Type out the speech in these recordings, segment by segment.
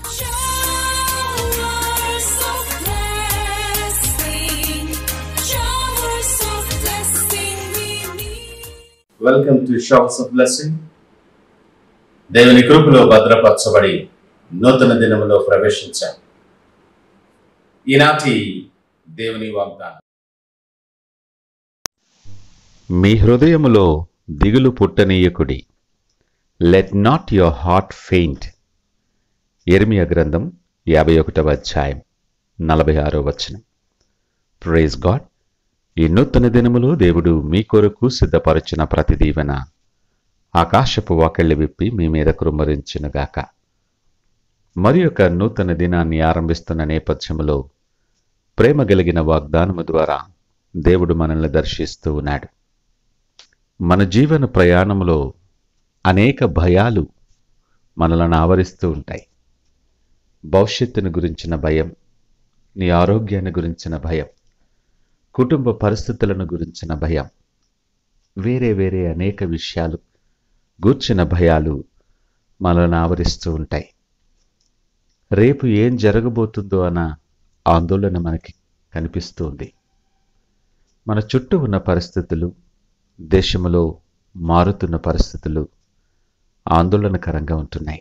Showers of blessing, showers of blessing we need. Welcome to showers of blessing దేవుని కృపలో భద్రపరచబడి నూతన దినములో ప్రవేశించాం ఈనాటి దేవుని వాగ్దానం మీ హృదయములో దిగులు పుట్టనీయకుడి let not your heart faint ఎర్మియ గ్రంథం యాభై ఒకటవ అధ్యాయం నలభై ఆరో వచనం ప్రైజ్ గాడ్ ఈ నూతన దినములో దేవుడు మీ కొరకు సిద్ధపరచిన ప్రతి దీవెన ఆకాశపు వాకెళ్ళి విప్పి మీ మీద కృమ్మరించునుగాక మరి ఒక నూతన దినాన్ని ఆరంభిస్తున్న నేపథ్యములో ప్రేమ కలిగిన వాగ్దానము ద్వారా దేవుడు మనల్ని దర్శిస్తూ ఉన్నాడు మన జీవన ప్రయాణంలో అనేక భయాలు మనలను ఆవరిస్తూ ఉంటాయి భవిష్యత్తును గురించిన భయం నీ ఆరోగ్యాన్ని గురించిన భయం కుటుంబ పరిస్థితులను గురించిన భయం వేరే వేరే అనేక విషయాలు గూర్చిన భయాలు మనల్ని ఆవరిస్తూ ఉంటాయి రేపు ఏం జరగబోతుందో అన్న ఆందోళన మనకి కనిపిస్తూ ఉంది మన చుట్టూ ఉన్న పరిస్థితులు దేశంలో మారుతున్న పరిస్థితులు ఆందోళనకరంగా ఉంటున్నాయి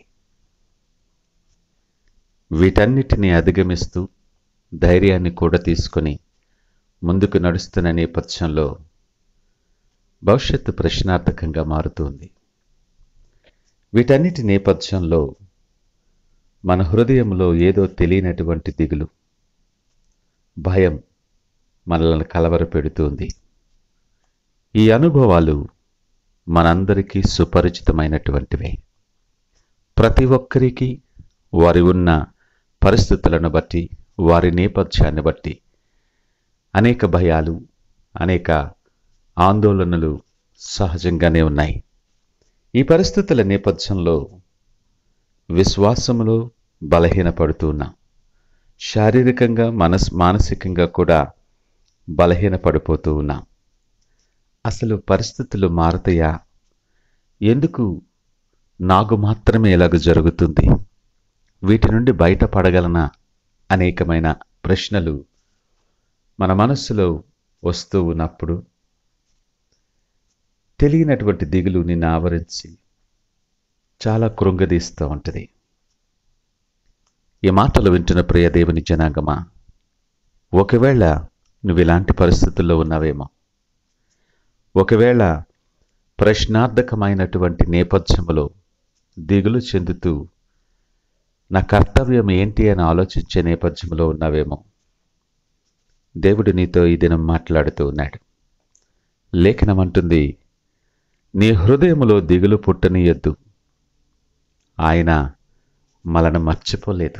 వీటన్నిటిని అధిగమిస్తూ ధైర్యాన్ని కూడా తీసుకొని ముందుకు నడుస్తున్న నేపథ్యంలో భవిష్యత్తు ప్రశ్నార్థకంగా మారుతుంది వీటన్నిటి నేపథ్యంలో మన హృదయంలో ఏదో తెలియనటువంటి దిగులు భయం మనల్ని కలవరపెడుతుంది ఈ అనుభవాలు మనందరికీ సుపరిచితమైనటువంటివే ప్రతి ఒక్కరికి వారి ఉన్న పరిస్థితులను బట్టి వారి నేపథ్యాన్ని బట్టి అనేక భయాలు అనేక ఆందోళనలు సహజంగానే ఉన్నాయి ఈ పరిస్థితుల నేపథ్యంలో విశ్వాసములో బలహీనపడుతూ ఉన్నాం శారీరకంగా మనస్ మానసికంగా కూడా బలహీనపడిపోతూ ఉన్నాం అసలు పరిస్థితులు మారతాయా ఎందుకు నాకు మాత్రమే ఇలాగ జరుగుతుంది వీటి నుండి బయటపడగలనా అనేకమైన ప్రశ్నలు మన మనస్సులో వస్తూ ఉన్నప్పుడు తెలియనటువంటి దిగులు నిన్ను ఆవరించి చాలా కృంగదీస్తూ ఉంటుంది ఈ మాటలు వింటున్న ప్రియ దేవుని జనాంగమా ఒకవేళ నువ్వు ఇలాంటి పరిస్థితుల్లో ఉన్నావేమో ఒకవేళ ప్రశ్నార్థకమైనటువంటి నేపథ్యములో దిగులు చెందుతూ నా కర్తవ్యం ఏంటి అని ఆలోచించే నేపథ్యంలో ఉన్నావేమో దేవుడు నీతో ఈ దినం మాట్లాడుతూ ఉన్నాడు లేఖనం అంటుంది నీ హృదయములో దిగులు పుట్టనీయొద్దు ఆయన మనను మర్చిపోలేదు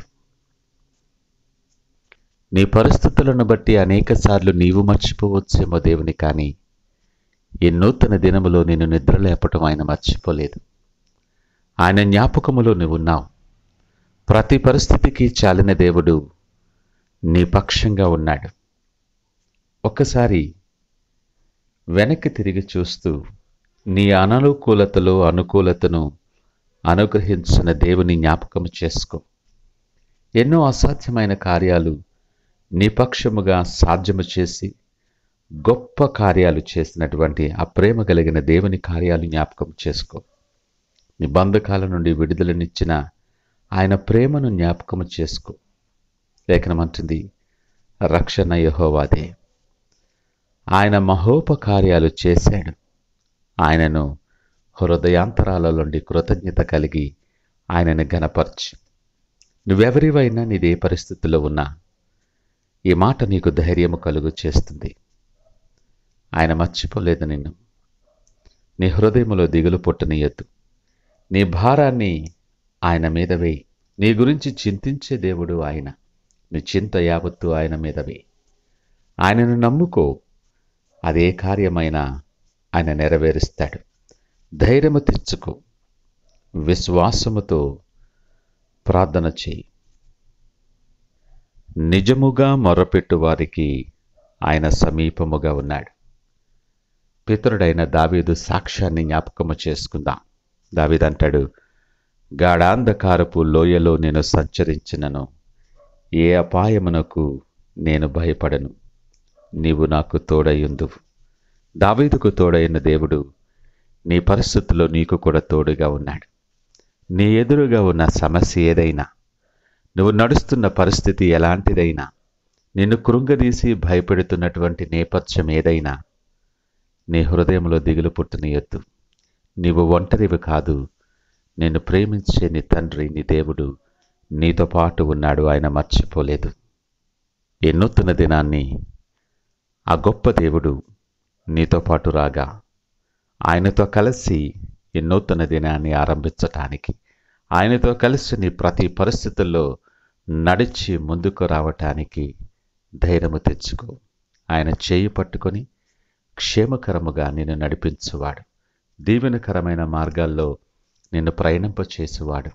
నీ పరిస్థితులను బట్టి అనేకసార్లు నీవు మర్చిపోవచ్చేమో దేవుని కానీ ఈ నూతన దినములో నేను నిద్రలేపటం ఆయన మర్చిపోలేదు ఆయన జ్ఞాపకములో నువ్వున్నావు ప్రతి పరిస్థితికి చాలిన దేవుడు నీ పక్షంగా ఉన్నాడు ఒక్కసారి వెనక్కి తిరిగి చూస్తూ నీ అననుకూలతలో అనుకూలతను అనుగ్రహించిన దేవుని జ్ఞాపకం చేసుకో ఎన్నో అసాధ్యమైన కార్యాలు నీ పక్షముగా సాధ్యము చేసి గొప్ప కార్యాలు చేసినటువంటి ఆ ప్రేమ కలిగిన దేవుని కార్యాలు జ్ఞాపకం చేసుకో నీ బంధకాల నుండి విడుదలనిచ్చిన ఆయన ప్రేమను జ్ఞాపకం చేసుకో లేఖనమంటుంది రక్షణ యహోవాదే ఆయన మహోపకార్యాలు చేశాడు ఆయనను హృదయాంతరాల నుండి కృతజ్ఞత కలిగి ఆయనను గనపరచు నువ్వెవరివైనా నీదే పరిస్థితిలో ఉన్నా ఈ మాట నీకు ధైర్యము కలుగు చేస్తుంది ఆయన మర్చిపోలేదు నిన్ను నీ హృదయములో దిగులు పుట్టనీయద్దు నీ భారాన్ని ఆయన మీద వేయి నీ గురించి చింతించే దేవుడు ఆయన నీ చింత యావత్తు ఆయన మీద వేయి ఆయనను నమ్ముకో అదే కార్యమైనా ఆయన నెరవేరుస్తాడు ధైర్యము తెచ్చుకో విశ్వాసముతో ప్రార్థన చేయి నిజముగా మొరపెట్టు వారికి ఆయన సమీపముగా ఉన్నాడు పితరుడైన దావీదు సాక్ష్యాన్ని జ్ఞాపకము చేసుకుందాం దావీదు అంటాడు గాఢాంధకారపు లోయలో నేను సంచరించినను ఏ అపాయమునకు నేను భయపడను నీవు నాకు తోడయుందువు దావీదుకు తోడైన దేవుడు నీ పరిస్థితుల్లో నీకు కూడా తోడుగా ఉన్నాడు నీ ఎదురుగా ఉన్న సమస్య ఏదైనా నువ్వు నడుస్తున్న పరిస్థితి ఎలాంటిదైనా నిన్ను కృంగదీసి భయపెడుతున్నటువంటి నేపథ్యం ఏదైనా నీ హృదయంలో దిగులు పుట్టనీయొద్దు నీవు ఒంటరివి కాదు నిన్ను ప్రేమించే నీ తండ్రి నీ దేవుడు నీతో పాటు ఉన్నాడు ఆయన మర్చిపోలేదు ఈ నూతన దినాన్ని ఆ గొప్ప దేవుడు నీతో పాటు రాగా ఆయనతో కలిసి ఈ నూతన దినాన్ని ఆరంభించటానికి ఆయనతో కలిసి నీ ప్రతి పరిస్థితుల్లో నడిచి ముందుకు రావటానికి ధైర్యము తెచ్చుకో ఆయన చేయి పట్టుకొని క్షేమకరముగా నిన్ను నడిపించువాడు దీవెనకరమైన మార్గాల్లో నిన్ను ప్రయాణింపచేసేవాడు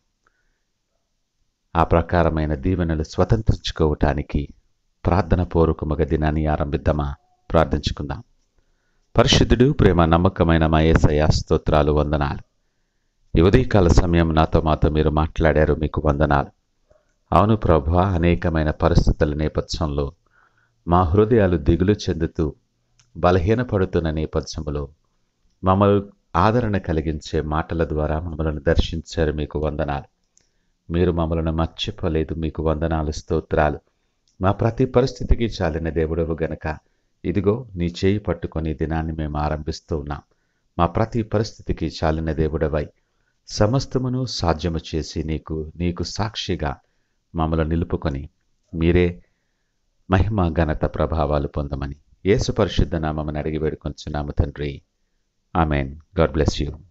ఆ ప్రకారమైన దీవెనలు స్వతంత్రించుకోవటానికి ప్రార్థన పూర్వకముగా దినాన్ని ఆరంభిద్దామా ప్రార్థించుకుందాం పరిశుద్ధుడు ప్రేమ నమ్మకమైన మా యేసయ్య స్తోత్రాలు వందనాలు ఈ ఉదయకాల సమయం నాతో మాతో మీరు మాట్లాడారు మీకు వందనాలు అవును ప్రభు అనేకమైన పరిస్థితుల నేపథ్యంలో మా హృదయాలు దిగులు చెందుతూ బలహీనపడుతున్న నేపథ్యంలో మమ్మల్ని ఆదరణ కలిగించే మాటల ద్వారా మమ్మల్ని దర్శించారు మీకు వందనాలు మీరు మమ్మల్ని మర్చిపోలేదు మీకు వందనాలు స్తోత్రాలు మా ప్రతి పరిస్థితికి చాలిన దేవుడవు గనక ఇదిగో నీ చేయి పట్టుకొని ఈ దినాన్ని మేము ఆరంభిస్తూ ఉన్నాం మా ప్రతి పరిస్థితికి చాలిన దేవుడవై సమస్తమును సాధ్యము చేసి నీకు నీకు సాక్షిగా మమ్మల్ని నిలుపుకొని మీరే మహిమ ఘనత ప్రభావాలు పొందమని యేసు పరిశుద్ధ నామని అడిగి వేడుకొంచున్నాము తండ్రి ఆమెన్ గాడ్ బ్లెస్ యూ